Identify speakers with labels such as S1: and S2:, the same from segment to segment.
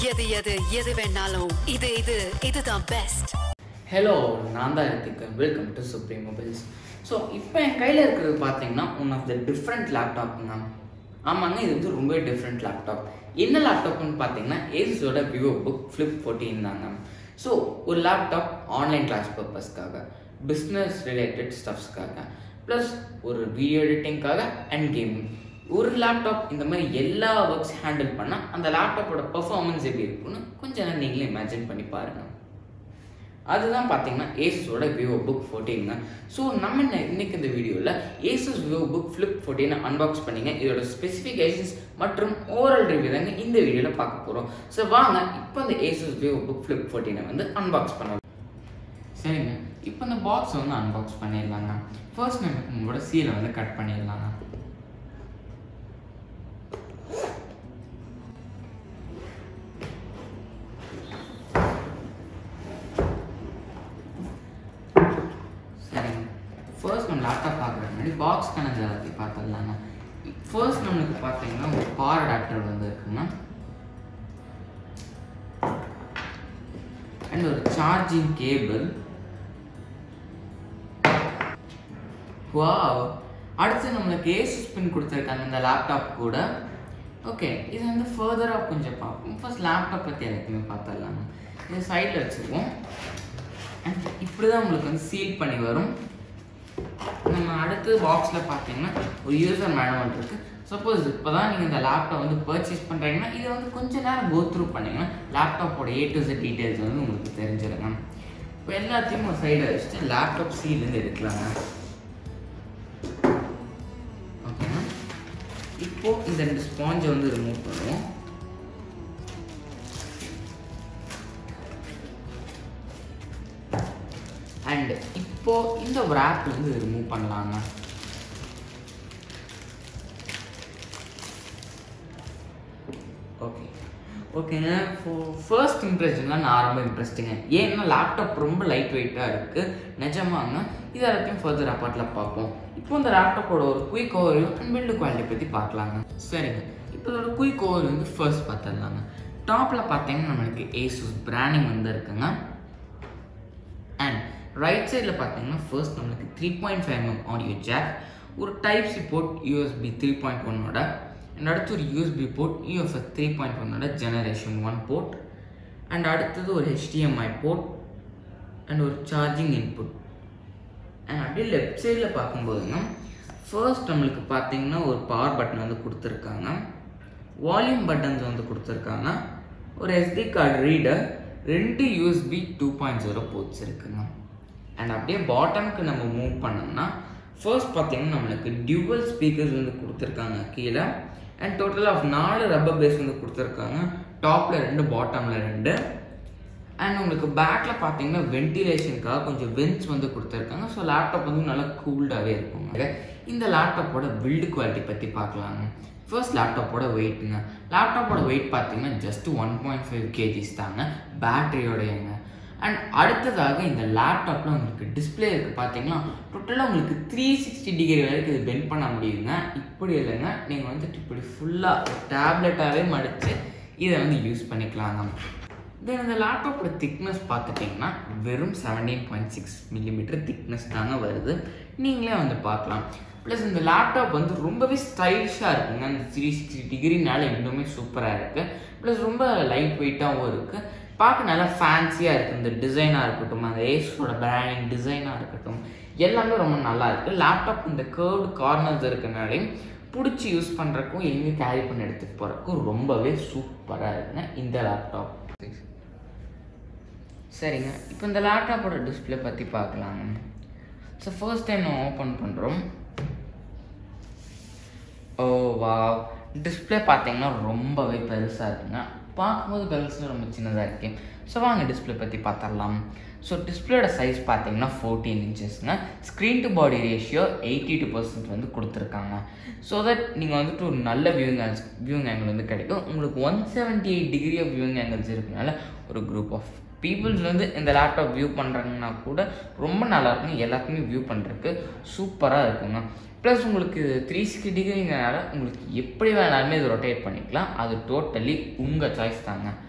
S1: எது எது எது வேணாலும் இது இது இதுதான் பெஸ்ட்
S2: ஹலோ நான் தான் Hrithik welcome to Supreme Mobiles so இப்போ என் கையில் இருக்கிறது பார்த்தீங்கன்னா ஒன் ஆஃப் த டிஃப்ரெண்ட் லேப்டாப்புங்க ஆமாங்க இது வந்து ரொம்பவே டிஃப்ரெண்ட் லேப்டாப் என்ன லேப்டாப்னு பார்த்தீங்கன்னா ஏசஸோட விவோ புக் ஃப்ளிப் ஃபோர்டீன் தாங்க ஸோ ஒரு லேப்டாப் ஆன்லைன் கிளாஸ் பர்பஸ்க்காக பிஸ்னஸ் ரிலேட்டட் ஸ்டப்ஸ்க்காக ப்ளஸ் ஒரு வீடியோ எடிட்டிங்காக அண்ட் கேமிங் ஒரு லேப்டாப் இந்த மாதிரி எல்லா ஒர்க்ஸ் ஹேண்டில் பண்ணால் அந்த லேப்டாப்போட பெர்ஃபார்மன்ஸ் எப்படி இருக்குன்னு கொஞ்சம் நேரம் நீங்களே இமேஜின் பண்ணி பாருங்கள் அதுதான் பார்த்தீங்கன்னா ஏசஸோட விவோ புக் ஃபோர்டீனுங்க ஸோ நம்ம என்ன இன்னைக்கு இந்த வீடியோவில் ஏசஸ் விவோ புக் ஃப்ளிப் ஃபோர்டீனை அன்பாக்ஸ் பண்ணிங்க இதோட ஸ்பெசிஃபிகேஷன்ஸ் மற்றும் ஓவரால் ரிவ்யூ தாங்க இந்த வீடியோவில் பார்க்க போகிறோம் ஸோ வாங்க இப்போ இந்த ஏசஸ் விவோ புக் ஃப்ளிப் ஃபோர்டீனை வந்து அன்பாக்ஸ் பண்ணலாம் சரிங்க இப்போ இந்த பாக்ஸ் வந்து அன்பாக்ஸ் பண்ணிடலாங்க ஃபர்ஸ்ட் நமக்கு உங்களோட சீலை வந்து கட் பண்ணிடலாங்க சரிங்க ஃபர்ஸ்ட் நம்ம லேப்டாப் பார்க்குறதுக்கு முன்னாடி பாக்ஸ் கணக்கு எல்லாத்தையும் பார்த்துடலாங்க ஃபர்ஸ்ட் நம்மளுக்கு பார்த்தீங்கன்னா ஒரு பவர் அடாப்டர் வந்து இருக்குங்க அண்ட் ஒரு சார்ஜிங் கேபிள் வாவ் அடுத்து நம்மளுக்கு ஏசஸ் பின் கொடுத்துருக்காங்க இந்த லேப்டாப் கூட ஓகே இது வந்து ஃபர்தராக கொஞ்சம் பார்ப்போம் ஃபர்ஸ்ட் லேப்டாப் பற்றி எல்லாத்தையுமே பார்த்துடலாங்க இது சைடில் வச்சுருவோம் அண்ட் இப்படி தான் உங்களுக்கு வந்து சீல் பண்ணி வரும் நம்ம அடுத்து பாக்ஸில் பார்த்தீங்கன்னா ஒரு யூசர் மேனுவல் இருக்குது சப்போஸ் இப்போ தான் நீங்கள் இந்த லேப்டாப் வந்து பர்ச்சேஸ் பண்ணுறீங்கன்னா இதை வந்து கொஞ்ச நேரம் கோ த்ரூ பண்ணிங்கன்னா லேப்டாப்போட ஏ டு Z டீட்டெயில்ஸ் வந்து உங்களுக்கு தெரிஞ்சிருங்க இப்போ எல்லாத்தையும் ஒரு சைடில் வச்சுட்டு லேப்டாப் சீலேருந்து எடுக்கலாங்க ஓகேங்க இப்போ இந்த ரெண்டு ஸ்பாஞ்சை வந்து ரிமூவ் பண்ணுவோம் அண்ட் இப்போ இந்த ஒரு ஆப் வந்து ரிமூவ் பண்ணலாங்க ஓகே ஓகேங்க ஃபர்ஸ்ட் இம்ப்ரெஷன்லாம் நான் ரொம்ப இம்ப்ரெஸ்டிங்க ஏன்னா லேப்டாப் ரொம்ப லைட் வெயிட்டாக இருக்குது நிஜமாங்க இது எல்லாத்தையும் ஃபர்தர் அப்பார்ட்டில் பார்ப்போம் இப்போ இந்த லேப்டாப்போட ஒரு குயிக் ஓவரியும் அண்ட் பில்டு குவாலிட்டி பற்றி பார்க்கலாங்க சரிங்க இப்போ இதோட குயிக் ஓவர் வந்து ஃபர்ஸ்ட் பார்த்துடலாங்க டாப்பில் பார்த்தீங்கன்னா நம்மளுக்கு ஏசூஸ் பிராண்டிங் வந்து இருக்குங்க அண்ட் ரைட் சைடில் பார்த்தீங்கன்னா ஃபர்ஸ்ட் நம்மளுக்கு three point five M audio jack ஒரு type C port USB three point ஒன்னோட அண்ட் அடுத்து ஒரு USB port UFS three point ஒன்னோட ஜெனரேஷன் ஒன் போர்ட் அண்ட் அடுத்தது ஒரு ஹெச்டிஎம்ஐ போர்ட் அண்ட் ஒரு சார்ஜிங் இன்புட் அண்ட் அப்படியே லெஃப்ட் சைடில் பார்க்கும்போதுங்க ஃபர்ஸ்ட் நம்மளுக்கு பார்த்தீங்கன்னா ஒரு பவர் பட்டன் வந்து கொடுத்துருக்காங்க வால்யூம் பட்டன்ஸ் வந்து கொடுத்துருக்காங்க ஒரு எஸ்டி கார்டு ரீடர் ரெண்டு USB two point zero ports இருக்குங்க அண்ட் அப்படியே பாட்டமுக்கு நம்ம மூவ் பண்ணோம்னா ஃபர்ஸ்ட் பார்த்தீங்கன்னா நம்மளுக்கு டியூவல் ஸ்பீக்கர்ஸ் வந்து கொடுத்துருக்காங்க கீழே அண்ட் டோட்டல் ஆஃப் நாலு ரப்பர் பேஸ் வந்து கொடுத்துருக்காங்க டாப்பில் ரெண்டு பாட்டமில் ரெண்டு அண்ட் உங்களுக்கு பேக்கில் பார்த்தீங்கன்னா வென்டிலேஷனுக்காக கொஞ்சம் வென்ட்ஸ் வந்து கொடுத்துருக்காங்க ஸோ லேப்டாப் வந்து நல்லா கூல்டாகவே இருக்குங்க இந்த லேப்டாப்போட பில்டு குவாலிட்டி பற்றி பார்க்கலாங்க ஃபர்ஸ்ட் லேப்டாப்போட வெயிட்டுங்க லேப்டாப்போட வெயிட் பார்த்தீங்கன்னா just one point five KGs தாங்க பேட்டரியோடையங்க அண்ட் அடுத்ததாக இந்த லேப்டாப்பில் உங்களுக்கு டிஸ்பிளே இருக்குது பார்த்தீங்கன்னா டோட்டலாக உங்களுக்கு த்ரீ சிக்ஸ்டி டிகிரி வரைக்கும் இது பெண்ட் பண்ண முடியுங்க இப்படி இல்லைங்க நீங்கள் வந்துட்டு இப்படி ஃபுல்லாக டேப்லெட்டாகவே மடித்து இதை வந்து யூஸ் பண்ணிக்கலாங்க தென் இந்த லேப்டாப்போட திக்னஸ் பார்த்துட்டிங்கன்னா வெறும் seventeen point six millimetre thickness தாங்க வருது நீங்களே வந்து பார்க்கலாம் ப்ளஸ் இந்த லேப்டாப் வந்து ரொம்பவே ஸ்டைலிஷாக இருக்குங்க அந்த த்ரீ சிக்ஸ்டி டிகிரினால இன்னுமே சூப்பராக இருக்குது ப்ளஸ் ரொம்ப லைட் வெயிட்டாகவும் இருக்குது பார்க்க நல்லா ஃபேன்சியாக இருக்குது இந்த டிசைனாக இருக்கட்டும் அந்த ஏஸோட பிராண்டிங் டிசைனாக இருக்கட்டும் எல்லாமே ரொம்ப நல்லா இருக்குது லேப்டாப் இந்த கேர்டு கார்னர்ஸ் இருக்கனாலையும் பிடிச்சி யூஸ் பண்ணுறக்கும் எங்கே கேரி பண்ணி எடுத்துகிட்டு போகிறக்கும் ரொம்பவே சூப்பராக இருக்குங்க இந்த லேப்டாப் சரிங்க இப்போ இந்த லேப்டாப்போட டிஸ்பிளே பற்றி பார்க்கலாங்க ஸோ ஃபர்ஸ்ட் டைம் நம்ம ஓப்பன் பண்ணுறோம் ஓ வா டிஸ்பிளே பார்த்தீங்கன்னா ரொம்பவே பெருசாக இருக்குங்க பார்க்கும்போது பெருசு ரொம்ப சின்னதாக இருக்கு ஸோ வாங்க டிஸ்பிளே பற்றி பார்த்துடலாம் ஸோ டிஸ்பிளேயோட சைஸ் பார்த்தீங்கன்னா ஃபோர்டீன் இன்ச்சஸ்ங்க screen to body ratio eighty two percent வந்து கொடுத்துருக்காங்க ஸோ தட் நீங்கள் வந்துட்டு ஒரு நல்ல வியூங் ஆங்கிள்ஸ் வியூங் ஆங்கிள் வந்து கிடைக்கும் உங்களுக்கு one seventy eight degree of viewing angles இருக்கனால ஒரு குரூப் ஆஃப் பீப்புள்ஸ் வந்து இந்த லேப்டாப் வியூ பண்ணுறாங்கன்னா கூட ரொம்ப நல்லா இருக்கும் எல்லாத்தையுமே வியூ பண்ணுறதுக்கு சூப்பராக இருக்குங்க ப்ளஸ் உங்களுக்கு த்ரீ சிக்ஸ்டி டிகிரிங்கிறனால உங்களுக்கு எப்படி வேணாலுமே இது ரொட்டேட் பண்ணிக்கலாம் அது டோட்டலி உங்கள் சாய்ஸ் தாங்க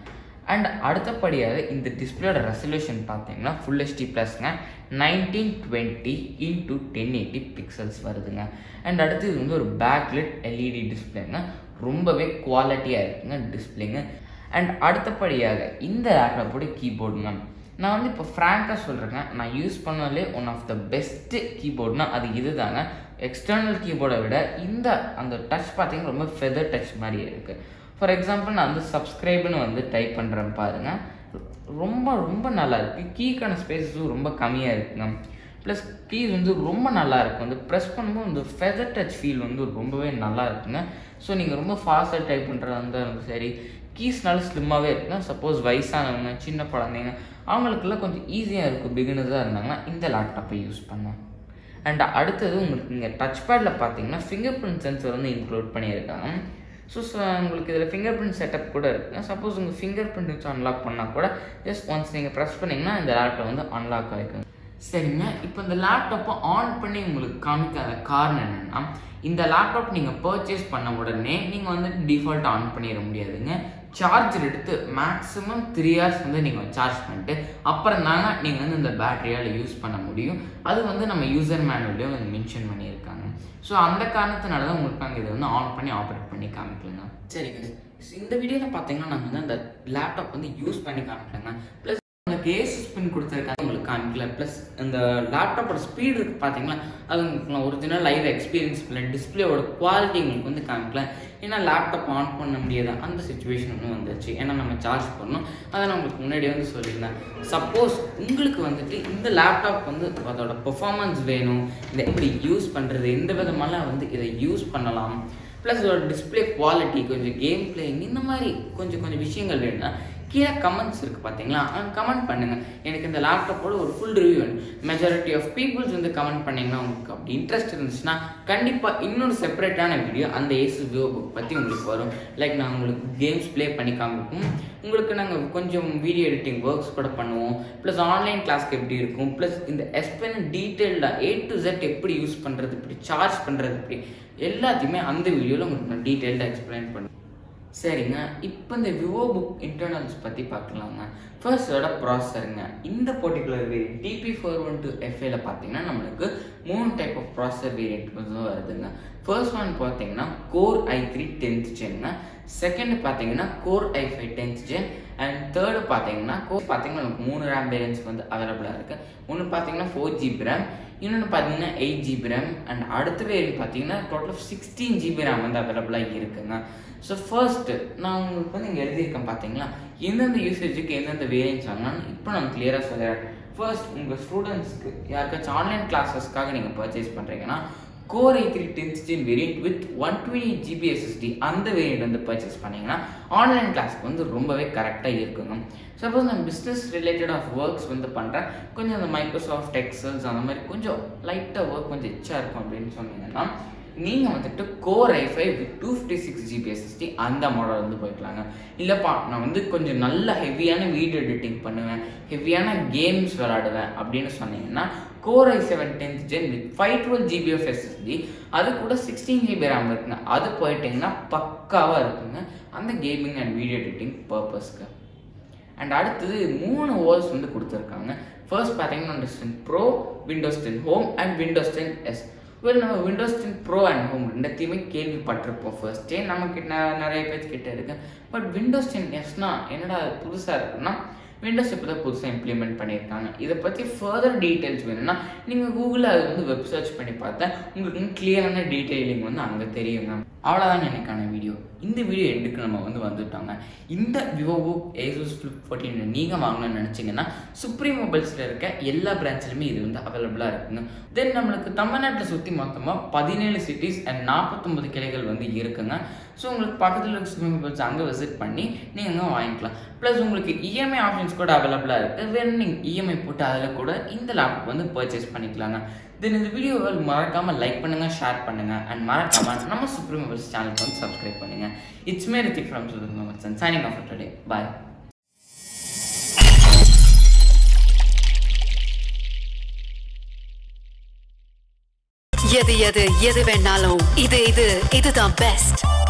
S2: அண்ட் அடுத்தபடியாக இந்த டிஸ்பிளேயோட ரெசல்யூஷன் பார்த்தீங்கன்னா ஃபுல் ஹெச்டி ப்ளஸ்ங்க nineteen twenty into ten eighty pixels வருதுங்க அண்ட் அடுத்து இது வந்து ஒரு பேக்லெட் எல்இடி டிஸ்பிளேங்க ரொம்பவே குவாலிட்டியாக இருக்குங்க டிஸ்பிளேங்க அண்ட் அடுத்தபடியாக இந்த லேப்டாப்போட கீபோர்டுங்க நான் வந்து இப்போ ஃப்ராங்காக சொல்கிறேங்க நான் யூஸ் பண்ணாலே ஒன் ஆஃப் த பெஸ்ட்டு கீபோர்ட்னா அது இது தாங்க எக்ஸ்டர்னல் கீபோர்டை விட இந்த அந்த டச் பார்த்தீங்கன்னா ரொம்ப ஃபெதர் டச் மாதிரியே இருக்குது ஃபார் எக்ஸாம்பிள் நான் வந்து சப்ஸ்கிரைப்னு வந்து டைப் பண்ணுறேன் பாருங்கள் ரொம்ப ரொம்ப நல்லா இருக்குது கீக்கான ஸ்பேஸஸும் ரொம்ப கம்மியாக இருக்குங்க ப்ளஸ் கீஸ் வந்து ரொம்ப நல்லா இருக்கும் வந்து ப்ரெஸ் பண்ணும்போது இந்த ஃபெதர் டச் ஃபீல் வந்து ரொம்பவே நல்லா இருக்குங்க ஸோ நீங்கள் ரொம்ப ஃபாஸ்ட்டாக டைப் பண்ணுறதா இருந்தாலும் சரி கீஸ் நல்லா ஸ்லிம்மாகவே இருக்குங்க சப்போஸ் வயசானவங்க சின்ன குழந்தைங்க அவங்களுக்கெல்லாம் கொஞ்சம் ஈஸியாக இருக்கும் பிகினர்ஸாக இருந்தாங்கன்னா இந்த லேப்டாப்பை யூஸ் பண்ணேன் அண்ட் அடுத்தது உங்களுக்கு இங்கே டச் பேடில் பார்த்தீங்கன்னா ஃபிங்கர் பிரிண்ட் சென்சர் வந்து இன்க்ளூட் பண்ணியிருக்காங்க ஸோ உங்களுக்கு இதில் ஃபிங்கர் பிரிண்ட் செட்டப் கூட இருக்குங்க சப்போஸ் உங்கள் ஃபிங்கர் பிரிண்ட் வச்சு அன்லாக் பண்ணால் கூட ஜஸ்ட் ஒன்ஸ் நீங்கள் ப்ரெஸ் பண்ணிங்கன்னா இந்த லேப்டாப் வந்து அன்லாக் ஆகிக்கும் சரிங்க இப்போ இந்த லேப்டாப்பை ஆன் பண்ணி உங்களுக்கு காமிக்காத காரணம் என்னென்னா இந்த லேப்டாப் நீங்கள் பர்ச்சேஸ் பண்ண உடனே நீங்கள் வந்து டிஃபால்ட் ஆன் பண்ணிட முடியாதுங்க சார்ஜர் எடுத்து மேக்ஸிமம் த்ரீ ஹவர்ஸ் வந்து நீங்கள் சார்ஜ் பண்ணிட்டு அப்புறம் தாங்க நீங்கள் வந்து இந்த பேட்டரியால் யூஸ் பண்ண முடியும் அது வந்து நம்ம யூசர் மேனுவலையும் வந்து மென்ஷன் பண்ணியிருக்காங்க ஸோ அந்த காரணத்தினால தான் உங்களுக்கு நாங்கள் இதை வந்து ஆன் பண்ணி ஆப்ரேட் பண்ணி காமிக்கலங்க சரிங்க இந்த வீடியோவில் பார்த்தீங்கன்னா நம்ம வந்து அந்த லேப்டாப் வந்து யூஸ் பண்ணி காமிக்கலங்க ப்ளஸ் உங்களுக்கு ஏசஸ் பின் கொடுத்துருக்காங்க உங்களுக்கு காமிக்கல ப்ளஸ் இந்த லேப்டாப்போட ஸ்பீடு இருக்கு பார்த்தீங்களா அது உங்களுக்கு ஒரிஜினல் லைவ் எக்ஸ்பீரியன்ஸ் இல்லை டிஸ்பிளேயோட குவாலிட்டி உங்களுக்கு வந்து காமிக்கல ஏன்னா லேப்டாப் ஆன் பண்ண முடியாத அந்த சுச்சுவேஷன் ஒன்று வந்துச்சு ஏன்னா நம்ம சார்ஜ் பண்ணோம் அதை நான் உங்களுக்கு முன்னாடி வந்து சொல்லியிருந்தேன் சப்போஸ் உங்களுக்கு வந்துட்டு இந்த லேப்டாப் வந்து அதோட பெர்ஃபார்மன்ஸ் வேணும் இதை எப்படி யூஸ் பண்ணுறது எந்த விதமெல்லாம் வந்து இதை யூஸ் பண்ணலாம் ப்ளஸ் இதோட டிஸ்பிளே குவாலிட்டி கொஞ்சம் கேம் பிளேயிங் இந்த மாதிரி கொஞ்சம் கொஞ்சம் விஷயங்கள் வேணும்னா கீழே கமெண்ட்ஸ் இருக்குது பார்த்தீங்களா கமெண்ட் பண்ணுங்கள் எனக்கு இந்த லேப்டாப்போட ஒரு ஃபுல் ரிவ்யூ வேணும் மெஜாரிட்டி ஆஃப் பீப்புள்ஸ் வந்து கமெண்ட் பண்ணிங்கன்னா உங்களுக்கு அப்படி இன்ட்ரெஸ்ட் இருந்துச்சுன்னா கண்டிப்பாக இன்னொரு செப்பரேட்டான வீடியோ அந்த ஏசு விவோ புக் பற்றி உங்களுக்கு வரும் லைக் நான் உங்களுக்கு கேம்ஸ் ப்ளே பண்ணி காமிப்போம் உங்களுக்கு நாங்கள் கொஞ்சம் வீடியோ எடிட்டிங் ஒர்க்ஸ் கூட பண்ணுவோம் ப்ளஸ் ஆன்லைன் கிளாஸ்க்கு எப்படி இருக்கும் ப்ளஸ் இந்த எஸ்பென் டீட்டெயில்டாக ஏ டு ஜெட் எப்படி யூஸ் பண்ணுறது இப்படி சார்ஜ் பண்ணுறது இப்படி எல்லாத்தையுமே அந்த வீடியோவில் உங்களுக்கு நான் டீட்டெயில்டாக எக்ஸ்பிளைன் பண்ணுவேன் சரிங்க இப்போ இந்த விவோ புக் இன்டர்னல்ஸ் பற்றி பார்க்கலாங்க ஃபர்ஸ்ட் இதோட ப்ராசருங்க இந்த particular variant TP four one two எஃப்ஏல பார்த்தீங்கன்னா நம்மளுக்கு மூணு டைப் ஆஃப் ப்ராசர் வேரியன்ட் வந்து வருதுங்க ஃபர்ஸ்ட் ஒன் பார்த்தீங்கன்னா கோர் ஐ த்ரீ டென்த் ஜென்ங்க செகண்ட் பார்த்தீங்கன்னா core i five tenth gen and third பார்த்தீங்கன்னா கோர் பார்த்தீங்கன்னா நமக்கு மூணு ரேம் வேரியன்ஸ் வந்து அவைலபிளாக இருக்குது ஒன்று பார்த்தீங்கன்னா ஃபோர் ஜிபி ரேம் இன்னொன்று பார்த்தீங்கன்னா எயிட் ஜிபி ரேம் அண்ட் அடுத்த வேரியன்ட் பார்த்தீங்கன்னா டோட்டல் சிக்ஸ்டீன் ஜிபி ரேம் வந்து அவைலபிளாக இருக்குங்க ஸோ ஃபர்ஸ்ட்டு நான் உங்களுக்கு வந்து இங்கே எழுதியிருக்கேன் பார்த்தீங்களா எந்தெந்த யூசேஜுக்கு எந்தெந்த வேரியன்ஸ் வாங்கலாம்னு இப்போ நான் கிளியராக சொல்லிடுறேன் ஃபர்ஸ்ட் உங்கள் ஸ்டூடெண்ட்ஸ்க்கு யாருக்காச்சும் ஆன்லைன் கிளாஸஸ்க்காக நீங்கள் பர்ச்சேஸ் பண்ணுறீங்கன்னா core i three tenth gen variant with one twenty GB SSD அந்த வேரியன்ட் வந்து பர்ச்சேஸ் பண்ணிங்கன்னா ஆன்லைன் கிளாஸ்க்கு வந்து ரொம்பவே கரெக்டாக இருக்குங்க சப்போஸ் நான் பிஸ்னஸ் ரிலேட்டட் ஆஃப் ஒர்க்ஸ் வந்து பண்ணுறேன் கொஞ்சம் அந்த மைக்ரோசாஃப்ட் எக்ஸல்ஸ் அந்த மாதிரி கொஞ்சம் லைட்டாக ஒர்க் கொஞ்சம் எச்சா இருக்கும் அப்படின்னு சொன்னீங்கன்னா நீங்கள் வந்துட்டு core i five with two fifty six GB SSD அந்த மாடல் வந்து போய்க்கலாங்க இல்லைப்பா நான் வந்து கொஞ்சம் நல்ல ஹெவியான வீடியோ எடிட்டிங் பண்ணுவேன் ஹெவியான கேம்ஸ் விளாடுவேன் அப்படின்னு சொன்னீங்கன்னா core i seven tenth gen with five twelve GB of SSD அது கூட சிக்ஸ்டீன் ஜிபி ரேம் இருக்குங்க அது போயிட்டீங்கன்னா பக்காவாக இருக்குங்க அந்த கேமிங் அண்ட் வீடியோ எடிட்டிங் பர்பஸ்க்கு அண்ட் அடுத்தது மூணு ஓல்ஸ் வந்து கொடுத்துருக்காங்க ஃபர்ஸ்ட் பார்த்தீங்கன்னா Windows ten pro Windows ten home and Windows ten S well நம்ம Windows ten pro and home ரெண்டுத்தையுமே கேள்விப்பட்டிருப்போம் ஃபர்ஸ்டே நமக்கு நிறைய பேர் கிட்ட இருக்கு பட் விண்டோஸ் டென் எஸ்னா என்னடா புதுசாக இருக்குன்னா விண்டோஸ் இப்போ தான் புதுசாக இம்ப்ளிமெண்ட் பண்ணியிருக்காங்க இதை பற்றி ஃபர்தர் டீட்டெயில்ஸ் வேணும்னா நீங்கள் கூகுளில் அது வந்து வெப் சர்ச் பண்ணி பார்த்தா உங்களுக்கு கிளியரான டீட்டெயிலிங் வந்து அங்கே தெரியுங்க அவ்வளோதான் எனக்கான வீடியோ இந்த வீடியோ எண்டுக்கு நம்ம வந்து வந்துட்டோங்க இந்த VivoBook Asus flip fourteen நீங்கள் வாங்கணும்னு நினச்சிங்கன்னா சுப்ரீம் மொபைல்ஸில் இருக்க எல்லா பிரான்ச்லையுமே இது வந்து அவைலபிளாக இருக்குங்க தென் நம்மளுக்கு தமிழ்நாட்டில் சுற்றி மொத்தமாக பதினேழு சிட்டிஸ் அண்ட் நாற்பத்தொம்பது கிளைகள் வந்து இருக்குங்க ஸோ உங்களுக்கு பக்கத்தில் இருக்க சுப்ரீம் மொபைல்ஸ் அங்கே விசிட் பண்ணி நீங்கள் அங்கே வாங்கிக்கலாம் ப்ளஸ் உங்களுக்கு இஎம்ஐ ஆப்ஷன்ஸ் கூட அவைலபிளாக இருக்குது வேணும் நீங்கள் இஎம்ஐ போட்டு அதில் கூட இந்த லேப்டாப் வந்து பர்ச்சேஸ் பண்ணிக்கலாங்க தென் இந்த வீடியோவை மறக்காமல் லைக் பண்ணுங்கள் ஷேர் பண்ணுங்கள் அண்ட் மறக்காமல் நம்ம சுப்ரீம் மொபைல்ஸ் சேனலுக்கு வந்து சப்ஸ்கிரைப் பண்ணுங்கள் it's me Rithik from Supreme Mobiles and signing off today bye
S1: எது எது எது வேணாலும் இது இது இதுதான் பெஸ்ட்